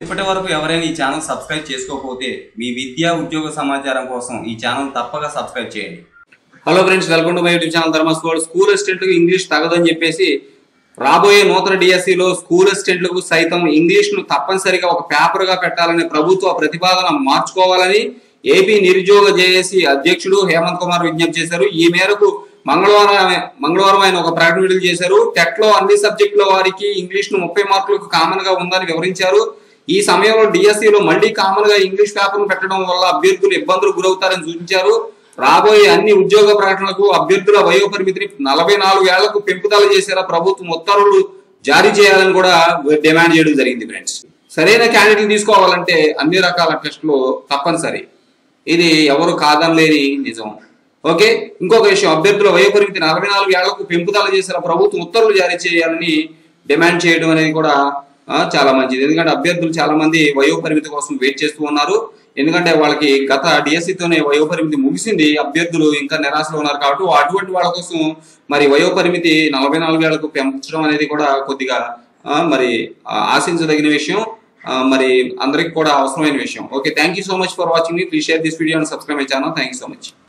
ఇప్పటి వరకు ఎవరైనా ఈ ఛానల్ సబ్స్క్రైబ్ చేసుకోకపోతే మీ విద్యా ఉద్యోగ సమాచారం కోసం ఈ ఛానల్ తప్పక సబ్స్క్రైబ్ చేయండి hello friends welcome to my YouTube channel Dharma school school అసిస్టెంట్లకు ఇంగ్లీష్ తగదని చెప్పేసి రాబోయే నూతన డిఎస్సిలో స్కూల్ అసిస్టెంట్లకు సైతం ఇంగ్లీష్ ను తప్పనిసరిగా ఒక పేపర్ గా పెట్టాలని ప్రభుత్వ ప్రతిపాదన మార్చుకోవాలని ఏపీ నిరుద్యోగ జేఏసీ అధ్యక్షుడు హేమంత్ కుమార్ విజ్ఞప్తి చేశారు ఈ మేరకు మంగళవారం మంగళవారం ఆయన ఒక ప్రకటన విడుదల చేశారు టెట్ లో అన్ని సబ్జెక్టుల వారికి ఇంగ్లీష్ ను ముప్పై మార్కులకు కామన్ గా ఉందని వివరించారు ఈ సమయంలో డిఎస్సి లో మళ్ళీ కామన్ గా ఇంగ్లీష్ పేపర్ ను పెట్టడం వల్ల అభ్యర్థులు ఇబ్బందులు గురవుతారని సూచించారు రాబోయే అన్ని ఉద్యోగ ప్రకటనలకు అభ్యర్థుల వయోపరిమితిని నలభై నాలుగు ఏళ్లకు పెంపుదల చేసేలా ప్రభుత్వం ఉత్తర్వులు జారీ చేయాలని కూడా డిమాండ్ చేయడం జరిగింది ఫ్రెండ్స్ సరైన క్యాండిడేట్ తీసుకోవాలంటే అన్ని రకాల టెస్టులు తప్పనిసరి ఇది ఎవరు కాదనలేని నిజం ఓకే ఇంకొక విషయం అభ్యర్థుల వయోపరిమితి నలభై నాలుగు ఏళ్లకు పెంపుదల చేసేలా ప్రభుత్వం ఉత్తర్వులు జారీ చేయాలని డిమాండ్ చేయడం అనేది కూడా ఆ, చాలా మంచిది ఎందుకంటే అభ్యర్థులు చాలా మంది వయోపరిమితి కోసం వెయిట్ చేస్తూ ఉన్నారు ఎందుకంటే వాళ్ళకి గత DSE తోనే వయోపరిమితి ముగిసింది అభ్యర్థులు ఇంకా నిరాశలో ఉన్నారు కాబట్టి అటువంటి వాళ్ళ కోసం మరి వయోపరిమితి నలభై నాలుగు ఏళ్లకు పెంచడం అనేది కూడా కొద్దిగా ఆ, మరి ఆ, ఆశించదగిన విషయం ఆ, మరి అందరికి కూడా అవసరమైన విషయం okay thank you so much for watching మీ please share this video and subscribe my channel thank you so much